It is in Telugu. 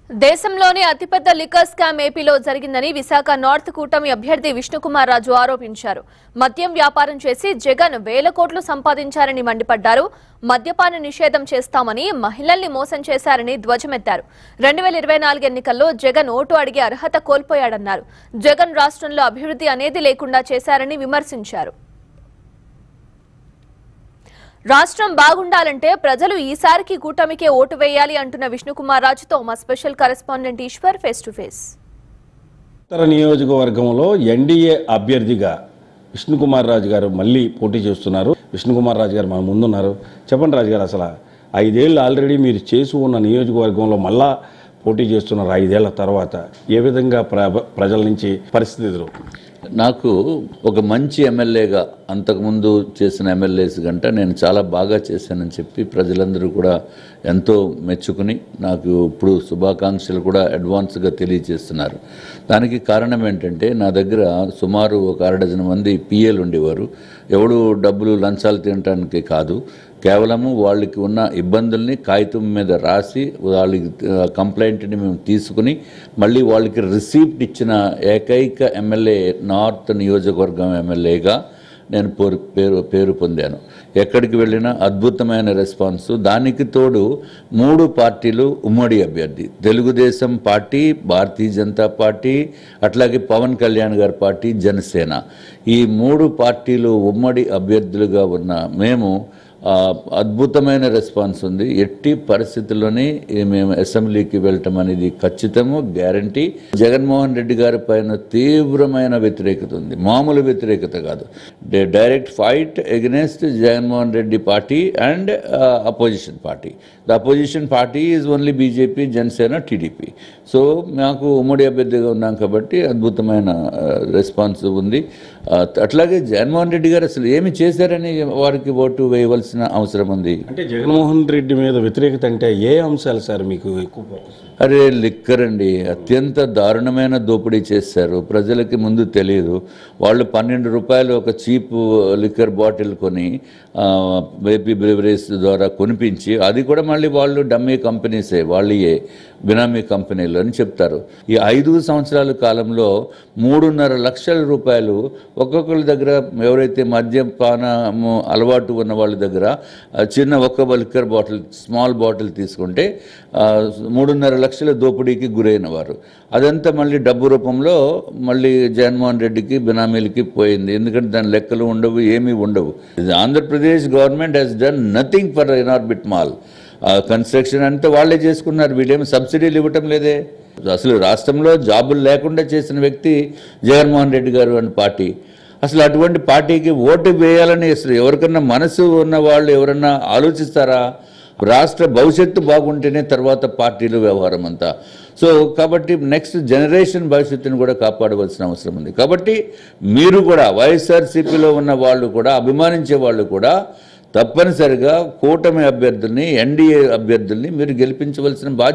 దేశంలోనే అతిపెద్ద లిక్కర్ స్కామ్ ఏపీలో జరిగిందని విశాఖ నార్త్ కూటమి అభ్యర్థి విష్ణుకుమార్ రాజు ఆరోపించారు మద్యం వ్యాపారం చేసి జగన్ వేల కోట్లు సంపాదించారని మండిపడ్డారు మద్యపాన నిషేధం చేస్తామని మహిళల్ని మోసం చేశారని ధ్వజమెత్తారు రెండు వేల ఇరవై నాలుగు ఎన్నికల్లో జగన్ ఓటు అడిగే అర్హత కోల్పోయాడన్నారు జగన్ రాష్ట్రంలో అభివృద్ధి అనేది లేకుండా చేశారని విమర్శించారు రాష్ట్రం బాగుండాలంటే ప్రజలు ఈసారికి కూటమికే ఓటు వేయాలి అంటున్న విష్ణుకుమార్ రాజుతో మా special correspondent Eshwar face to face ఉత్తర నియోజకవర్గంలో ఎన్డీఏ అభ్యర్థిగా విష్ణుకుమార్ రాజు గారు మళ్ళీ పోటీ చేస్తున్నారు విష్ణుకుమార్ రాజు గారు మన ముందున్నారు చెప్పండి రాజు గారు అసలు ఐదేళ్ళు ఆల్రెడీ మీరు చేసి ఉన్న నియోజకవర్గంలో మళ్ళా పోటీ చేస్తున్నారు ఐదేళ్ల తర్వాత ఏ విధంగా ప్ర ప్రజల నుంచి పరిస్థితి ఎదురవుతుంది నాకు ఒక మంచి ఎమ్మెల్యేగా అంతకుముందు చేసిన ఎమ్మెల్యేస్ కంట నేను చాలా బాగా చేశానని చెప్పి ప్రజలందరూ కూడా ఎంతో మెచ్చుకుని నాకు ఇప్పుడు శుభాకాంక్షలు కూడా అడ్వాన్స్గా తెలియజేస్తున్నారు దానికి కారణం ఏంటంటే నా దగ్గర సుమారు ఒక అర డజన్ మంది పిఏలు ఉండేవారు ఎవడు డబ్బులు లంచాలు తినడానికి కాదు కేవలము వాళ్ళకి ఉన్న ఇబ్బందుల్ని కాగితం మీద రాసి వాళ్ళకి ఆ, కంప్లైంట్ని మేము తీసుకుని మళ్ళీ వాళ్ళకి రిసీప్ట్ ఇచ్చిన ఏకైక ఎమ్మెల్యే నార్త్ నియోజకవర్గం ఎమ్మెల్యేగా నేను పేరు పేరు పేరు పొందాను ఎక్కడికి వెళ్ళినా అద్భుతమైన రెస్పాన్స్ దానికి తోడు మూడు పార్టీలు ఉమ్మడి అభ్యర్థి తెలుగుదేశం పార్టీ భారతీయ జనతా పార్టీ అట్లాగే పవన్ కళ్యాణ్ గారి పార్టీ జనసేన ఈ మూడు పార్టీలు ఉమ్మడి అభ్యర్థులుగా ఉన్న మేము ఆ, అద్భుతమైన రెస్పాన్స్ ఉంది ఎట్టి పరిస్థితుల్లోనే ఈ మేము అసెంబ్లీకి వెళ్ళటం అనేది ఖచ్చితము గ్యారంటీ జగన్మోహన్ రెడ్డి గారి పైన తీవ్రమైన వ్యతిరేకత ఉంది మామూలు వ్యతిరేకత కాదు డే- direct fight against Jaganmohan Reddy party and opposition party the opposition party is only BJP Janasena TDP so మాకు ఉమ్మడి అభ్యర్థిగా ఉన్నాం కాబట్టి అద్భుతమైన రెస్పాన్స్ ఉంది ఆ, అట్లాగే జగన్మోహన్ రెడ్డి గారు అసలు ఏమి చేశారని వారికి ఓటు వేయవలసిన అవసరం ఉంది అంటే జగన్మోహన్ రెడ్డి మీద వ్యతిరేకత అంటే ఏ అంశాలు సార్ మీకు ఎక్కువ ఫోకస్? అరే లిక్కర్ అండి అత్యంత దారుణమైన దోపిడీ చేశారు ప్రజలకి ముందు తెలియదు వాళ్ళు పన్నెండు రూపాయలు ఒక చీప్ లిక్కర్ బాటిల్ కొని బేబీ బ్రివరీస్ ద్వారా కొనిపించి అది కూడా మళ్ళీ వాళ్ళు డమ్మీ కంపెనీసే వాళ్ళే బినామీ కంపెనీలు అని చెప్తారు ఈ ఐదు సంవత్సరాల కాలంలో మూడున్నర లక్షల రూపాయలు ఒక్కొక్కరి దగ్గర ఎవరైతే మద్యపానము అలవాటు ఉన్న వాళ్ళ దగ్గర ఆ, చిన్న ఒక్క లిక్కర్ బాటిల్ స్మాల్ బాటిల్ తీసుకుంటే ఆ, మూడున్నర లక్షల దోపిడీకి గురైన వారు అదంతా మళ్ళీ డబ్బు రూపంలో మళ్ళీ జగన్మోహన్ రెడ్డికి బినామీలకి పోయింది ఎందుకంటే దాని లెక్కలు ఉండవు ఏమీ ఉండవు ఇది Andhra Pradesh government he's done nothing for Inorbit mall construction అంతా వాళ్ళే చేసుకున్నారు వీళ్ళేమి సబ్సిడీలు ఇవ్వటం లేదే అసలు రాష్ట్రంలో జాబులు లేకుండా చేసిన వ్యక్తి జగన్మోహన్ రెడ్డి గారు అనే పార్టీ అసలు అటువంటి పార్టీకి ఓటు వేయాలని అసలు ఎవరికన్నా మనసు ఉన్న వాళ్ళు ఎవరన్నా ఆలోచిస్తారా రాష్ట్ర భవిష్యత్తు బాగుంటేనే తర్వాత పార్టీలు వ్యవహారం అంతా సో కాబట్టి నెక్స్ట్ జనరేషన్ భవిష్యత్తుని కూడా కాపాడవలసిన అవసరం ఉంది కాబట్టి మీరు కూడా వైఎస్ఆర్సీపీలో ఉన్న వాళ్ళు కూడా అభిమానించే వాళ్ళు కూడా తప్పనిసరిగా కూటమి అభ్యర్థుల్ని ఎన్డీఏ అభ్యర్థుల్ని మీరు గెలిపించవలసిన బాధ్యత